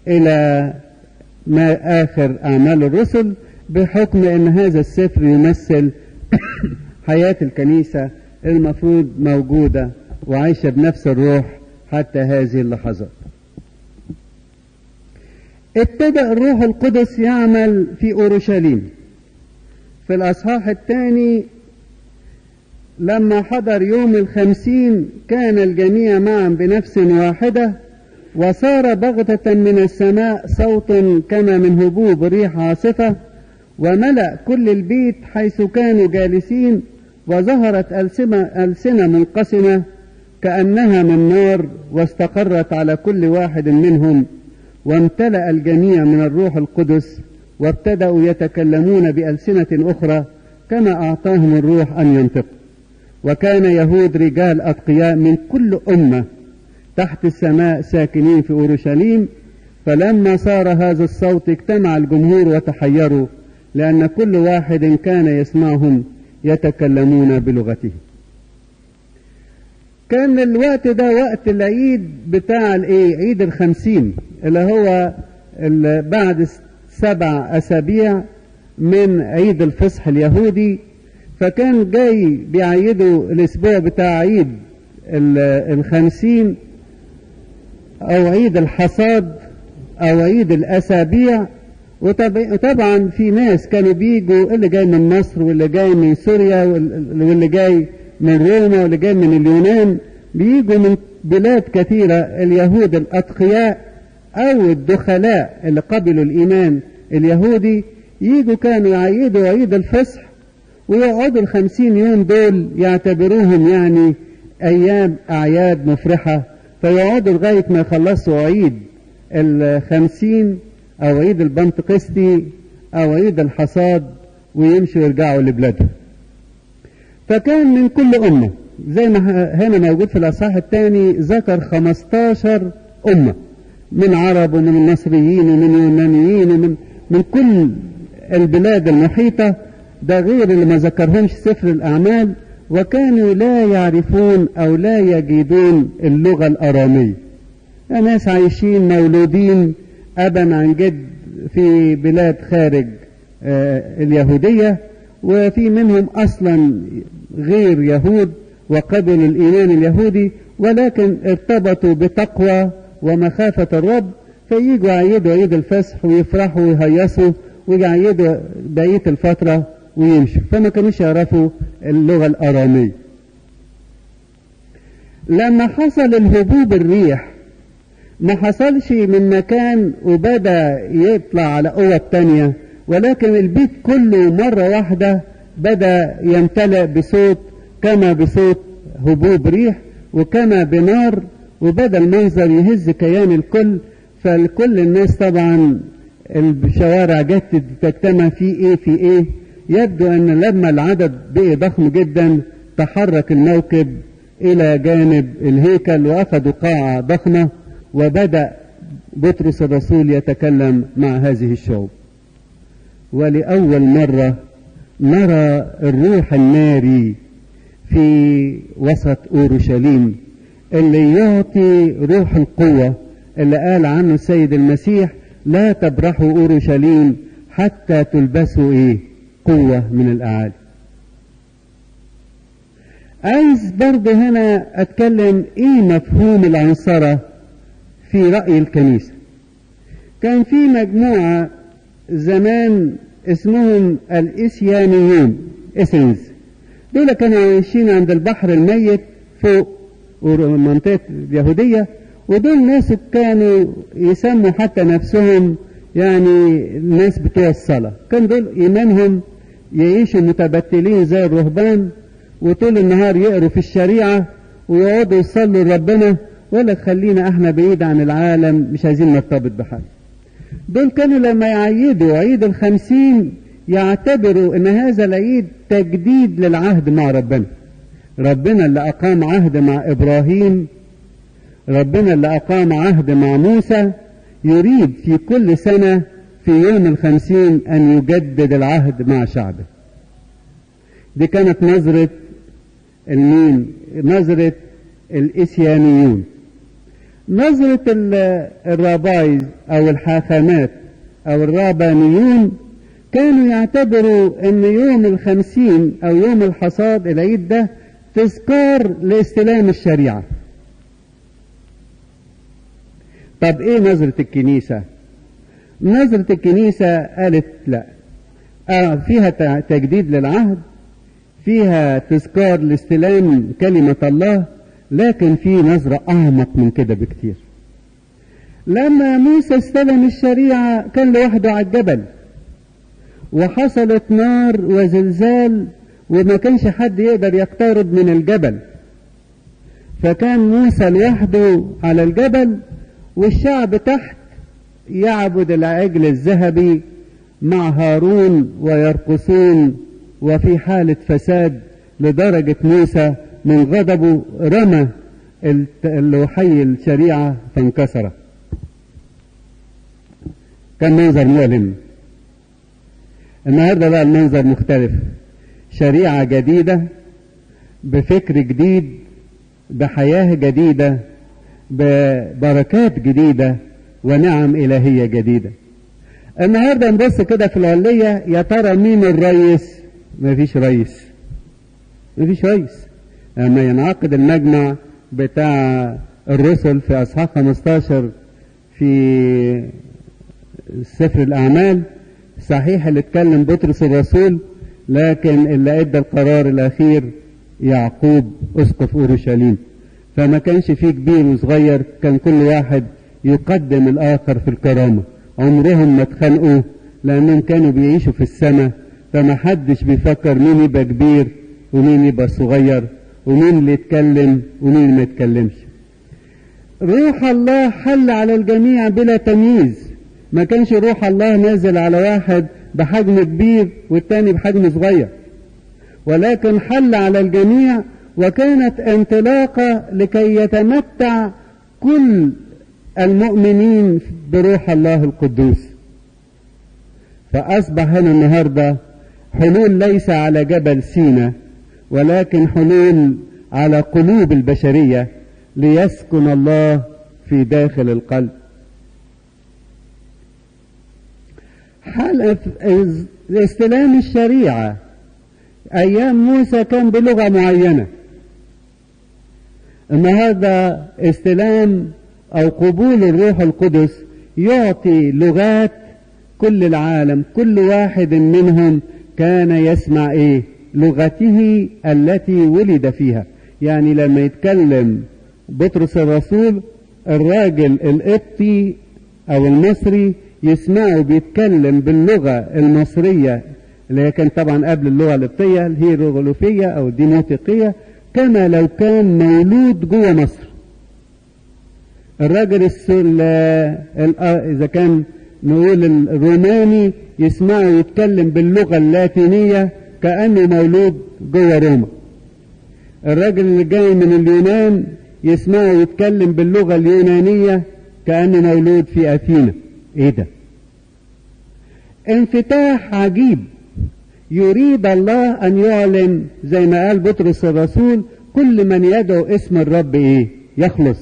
إلى ما آخر أعمال الرسل بحكم أن هذا السفر يمثل حياة الكنيسة المفروض موجودة وعايشة بنفس الروح حتى هذه اللحظات ابتدأ الروح القدس يعمل في أورشليم في الأصحاح الثاني لما حضر يوم الخمسين كان الجميع معا بنفس واحدة وصار بغتة من السماء صوت كما من هبوب ريح عاصفة وملأ كل البيت حيث كانوا جالسين وظهرت ألسنة, ألسنة منقسمة كأنها من نار واستقرت على كل واحد منهم وامتلأ الجميع من الروح القدس وابتدأوا يتكلمون بألسنة أخرى كما أعطاهم الروح أن ينطقوا وكان يهود رجال أتقياء من كل أمة تحت السماء ساكنين في أورشليم فلما صار هذا الصوت اجتمع الجمهور وتحيروا لأن كل واحد كان يسمعهم يتكلمون بلغته كان الوقت ده وقت العيد بتاع الايه عيد الخمسين اللي هو اللي بعد سبع اسابيع من عيد الفصح اليهودي فكان جاي بيعيدوا الاسبوع بتاع عيد الخمسين او عيد الحصاد او عيد الاسابيع وطبعا في ناس كانوا بيجوا اللي جاي من مصر واللي جاي من سوريا واللي جاي من روما واللي جاي من اليونان بيجوا من بلاد كثيرة اليهود الأتقياء أو الدخلاء اللي قبلوا الإيمان اليهودي يجوا كانوا يعيدوا عيد الفصح ويقعدوا الخمسين يوم دول يعتبروهم يعني أيام أعياد مفرحة فيقعدوا لغاية ما يخلصوا عيد الخمسين أو عيد البنتقستي أو عيد الحصاد ويمشوا يرجعوا لبلادهم فكان من كل أمة زي ما هنا موجود في الأصحاح الثاني ذكر 15 أمة من عرب ومن المصريين ومن يونانيين ومن من كل البلاد المحيطة ده غير اللي ما ذكرهمش سفر الأعمال وكانوا لا يعرفون أو لا يجدون اللغة الأرامية ناس عايشين مولودين أبا عن جد في بلاد خارج اليهودية وفي منهم أصلا غير يهود وقبلوا الإيمان اليهودي ولكن ارتبطوا بتقوى ومخافة الرب فييجوا يعيدوا عيد الفصح ويفرحوا ويهيصوا ويعيدوا بقية الفترة ويمشوا فما كانوش يعرفوا اللغة الأرامية لما حصل الهبوب الريح ما حصلش من مكان وبدأ يطلع على قوة تانية ولكن البيت كله مرة واحدة بدأ يمتلئ بصوت كما بصوت هبوب ريح وكما بنار وبدأ المنظر يهز كيان الكل فالكل الناس طبعا الشوارع جت تجتمع في ايه في ايه يبدو ان لما العدد بقي ضخم جدا تحرك الموكب الى جانب الهيكل واخذوا قاعة ضخمة وبدأ بطرس الرسول يتكلم مع هذه الشعوب ولأول مرة نرى الروح الناري في وسط أورشليم اللي يعطي روح القوة اللي قال عنه السيد المسيح لا تبرحوا أورشليم حتى تلبسوا إيه قوة من الأعالي عايز برضه هنا أتكلم إيه مفهوم العنصرة في رأي الكنيسة كان في مجموعة زمان اسمهم الإسيانيون إسنز دول كانوا عايشين عند البحر الميت فوق منطقة اليهودية ودول ناس كانوا يسموا حتى نفسهم يعني الناس بتوع الصلاة كان دول إيمانهم يعيشوا متبتلين زي الرهبان وطول النهار يقروا في الشريعة ويقعدوا يصلوا لربنا ولا خلينا احنا بعيد عن العالم مش عايزين نرتبط بحد دول كانوا لما يعيدوا عيد الخمسين يعتبروا ان هذا العيد تجديد للعهد مع ربنا ربنا اللي اقام عهد مع ابراهيم ربنا اللي اقام عهد مع موسى يريد في كل سنة في يوم الخمسين ان يجدد العهد مع شعبه دي كانت نظرة المين نظرة الإسيانيون نظرة الرابايز أو الحاخامات أو الرابانيون كانوا يعتبروا أن يوم الخمسين أو يوم الحصاد العيد ده تذكار لاستلام الشريعة طب ايه نظرة الكنيسة نظرة الكنيسة قالت لا آه فيها تجديد للعهد فيها تذكار لاستلام كلمة الله لكن في نظرة أعمق من كده بكتير لما موسى استلم الشريعة كان لوحده على الجبل وحصلت نار وزلزال وما كانش حد يقدر يقترب من الجبل فكان موسى لوحده على الجبل والشعب تحت يعبد العجل الذهبي مع هارون ويرقصون وفي حالة فساد لدرجة موسى من غضبه رمى اللوحي الشريعة فانكسر كان منظر مؤلم النهارده بقى المنظر مختلف شريعة جديدة بفكر جديد بحياة جديدة ببركات جديدة ونعم إلهية جديدة النهارده نبص كده في العلية يا ترى مين الرئيس مفيش رئيس مفيش رئيس لما ينعقد المجمع بتاع الرسل في أصحاح 15 في سفر الأعمال صحيح اللي اتكلم بطرس الرسول لكن اللي ادى القرار الأخير يعقوب أسقف أورشليم فما كانش فيه كبير وصغير كان كل واحد يقدم الآخر في الكرامة عمرهم ما اتخانقوا لأنهم كانوا بيعيشوا في السماء فما حدش بيفكر مين يبقى كبير ومين يبقى صغير ومين اللي يتكلم ومين ما يتكلمش روح الله حل على الجميع بلا تمييز ما كانش روح الله نازل على واحد بحجم كبير والتاني بحجم صغير ولكن حل على الجميع وكانت انطلاقة لكي يتمتع كل المؤمنين بروح الله القدوس فأصبح هنا النهاردة حلول ليس على جبل سينا ولكن حلول على قلوب البشرية ليسكن الله في داخل القلب حال استلام الشريعة أيام موسى كان بلغة معينة النهاردة استلام أو قبول الروح القدس يعطي لغات كل العالم كل واحد منهم كان يسمع إيه لغته التي ولد فيها يعني لما يتكلم بطرس الرسول الراجل القبطي أو المصري يسمعه بيتكلم باللغة المصرية اللي هي كان طبعا قبل اللغة القبطية الهيروغليفية أو الديموتيقية كما لو كان مولود جوه مصر الراجل السل... إذا كان نقول الروماني يسمعه يتكلم باللغة اللاتينية كأنه مولود جوه روما الراجل اللي جاي من اليونان يسمعه يتكلم باللغة اليونانية كأنه مولود في أثينا ايه ده انفتاح عجيب يريد الله ان يعلن زي ما قال بطرس الرسول كل من يدعو اسم الرب ايه يخلص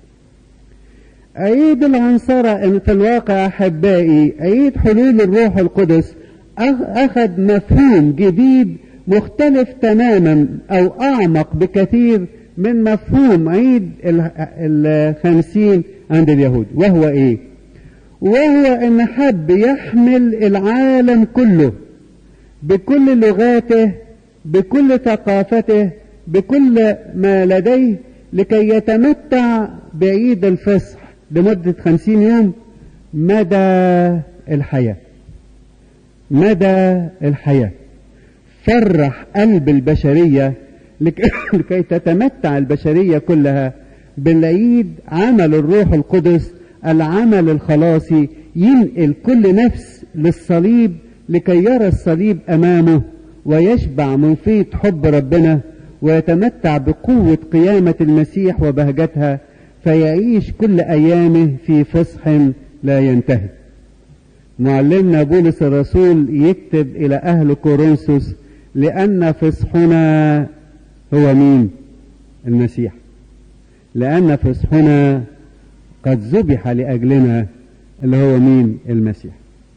عيد العنصرة ان في الواقع احبائي عيد حلول الروح القدس اخذ مفهوم جديد مختلف تماما او اعمق بكثير من مفهوم عيد الخمسين عند اليهود وهو ايه وهو ان حب يحمل العالم كله بكل لغاته بكل ثقافته بكل ما لديه لكي يتمتع بعيد الفصح لمدة خمسين يوم مدى الحياة مدى الحياة فرح قلب البشرية لكي تتمتع البشرية كلها بالعيد عمل الروح القدس العمل الخلاصي ينقل كل نفس للصليب لكي يرى الصليب امامه ويشبع من فيض حب ربنا ويتمتع بقوة قيامة المسيح وبهجتها فيعيش كل ايامه في فصح لا ينتهي معلمنا بولس الرسول يكتب الى اهل كورنثوس لان فصحنا هو مين المسيح لان فصحنا قد ذبح لأجلنا اللي هو مين المسيح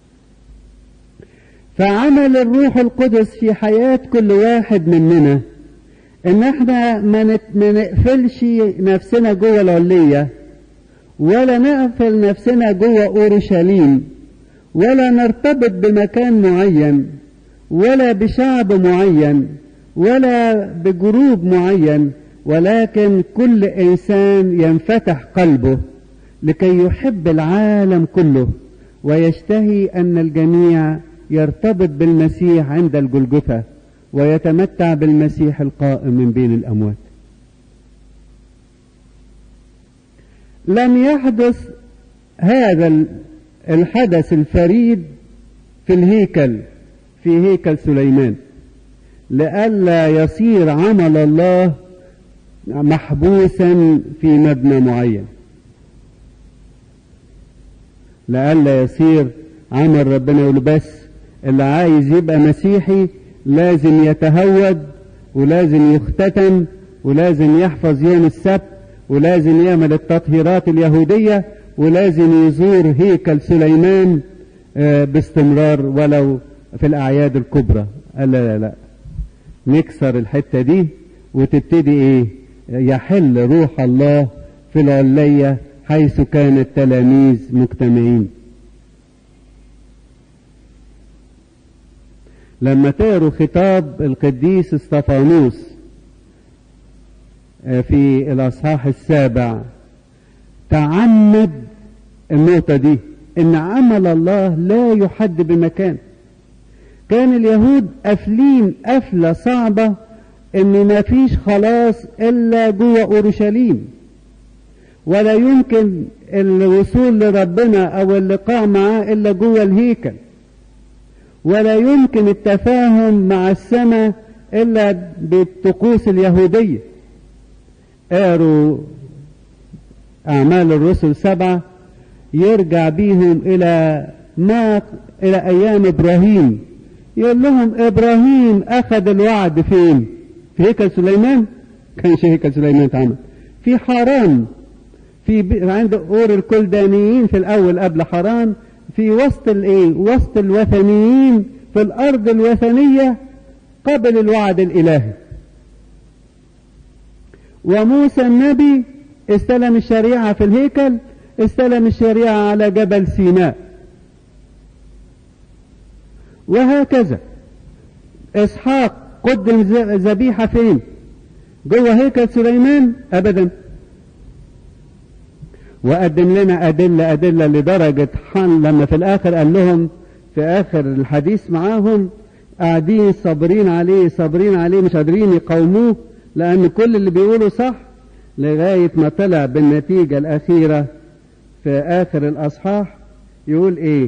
فعمل الروح القدس في حياة كل واحد مننا ان احنا ما نقفلش نفسنا جوه العلية ولا نقفل نفسنا جوه اورشليم ولا نرتبط بمكان معين ولا بشعب معين ولا بجروب معين ولكن كل انسان ينفتح قلبه لكي يحب العالم كله ويشتهي ان الجميع يرتبط بالمسيح عند الجلجثة ويتمتع بالمسيح القائم من بين الأموات لم يحدث هذا الحدث الفريد في الهيكل في هيكل سليمان لئلا يصير عمل الله محبوسا في مبنى معين لئلا يصير عمل ربنا يقول بس اللي عايز يبقى مسيحي لازم يتهود ولازم يختتن ولازم يحفظ يوم السبت ولازم يعمل التطهيرات اليهودية ولازم يزور هيكل سليمان باستمرار ولو في الأعياد الكبرى قال لا لا لا نكسر الحتة دي وتبتدي ايه يحل روح الله في العلية حيث كان التلاميذ مجتمعين لما تقروا خطاب القديس استفانوس في الأصحاح السابع تعمد النقطة دي إن عمل الله لا يحد بمكان كان اليهود قافلين قفلة صعبة إن ما فيش خلاص إلا جوه أورشليم ولا يمكن الوصول لربنا أو اللقاء معاه إلا جوه الهيكل ولا يمكن التفاهم مع السماء إلا بالطقوس اليهودية قالوا أعمال الرسل سبعة يرجع بيهم إلى ما إلى أيام إبراهيم يقول لهم إبراهيم أخذ الوعد فين؟ في هيكل سليمان؟ كانش هيكل سليمان اتعمل في حران في عند أور الكلدانيين في الأول قبل حران في وسط الايه وسط الوثنيين في الارض الوثنية قبل الوعد الالهي وموسى النبي استلم الشريعة في الهيكل استلم الشريعة على جبل سيناء وهكذا اسحاق قدم ذبيحة فين جوه هيكل سليمان ابدا وقدم لنا أدلة أدلة لدرجة حن لما في الآخر قال لهم في آخر الحديث معاهم قاعدين صابرين عليه صابرين عليه مش قادرين يقاوموه لأن كل اللي بيقوله صح لغاية ما طلع بالنتيجة الأخيرة في آخر الأصحاح يقول إيه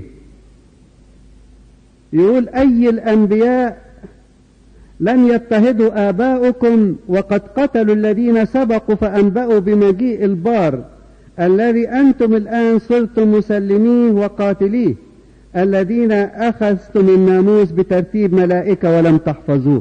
يقول أي الأنبياء لم يضطهدوا آباؤكم وقد قتلوا الذين سبقوا فأنبأوا بمجيء البار الذي أنتم الآن صرتم مسلميه وقاتليه الذين أخذتم الناموس بترتيب ملائكة ولم تحفظوه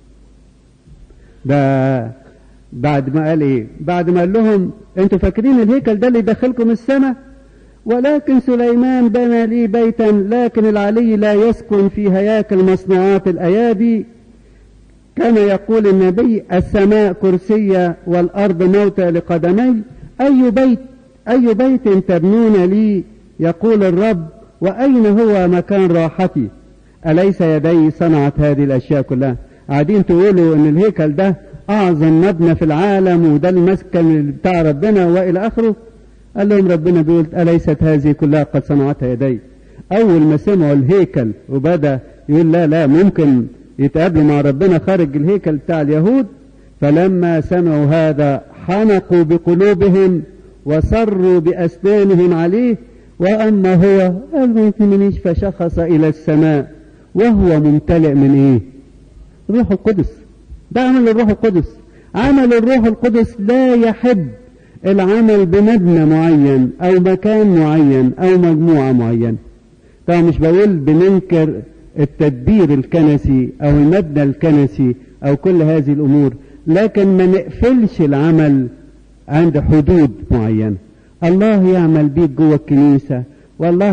ده بعد ما قال ايه بعد ما قال لهم انتوا فاكرين الهيكل ده اللي يدخلكم السماء ولكن سليمان بنى لي بيتا لكن العلي لا يسكن في هياكل مصنوعات الايادي كما يقول النبي السماء كرسية والأرض موتى لقدمي أي بيت أي بيت تبنون لي يقول الرب وأين هو مكان راحتي أليس يدي صنعت هذه الأشياء كلها قاعدين تقولوا أن الهيكل ده أعظم مبنى في العالم وده المسكن بتاع ربنا وإلى آخره قال لهم ربنا بيقول أليست هذه كلها قد صنعتها يدي أول ما سمعوا الهيكل وبدأ يقول لا لا ممكن يتقابلوا مع ربنا خارج الهيكل بتاع اليهود فلما سمعوا هذا حنقوا بقلوبهم وصروا بأسنانهم عليه وأما هو قال ما يهمنيش فشخص إلى السماء وهو ممتلئ من إيه؟ روح القدس ده عمل الروح القدس عمل الروح القدس لا يحب العمل بمبنى معين أو مكان معين أو مجموعة معينة طبعا مش بقول بننكر التدبير الكنسي أو المبنى الكنسي أو كل هذه الأمور لكن ما نقفلش العمل عند حدود معينة الله يعمل بيك جوه الكنيسة والله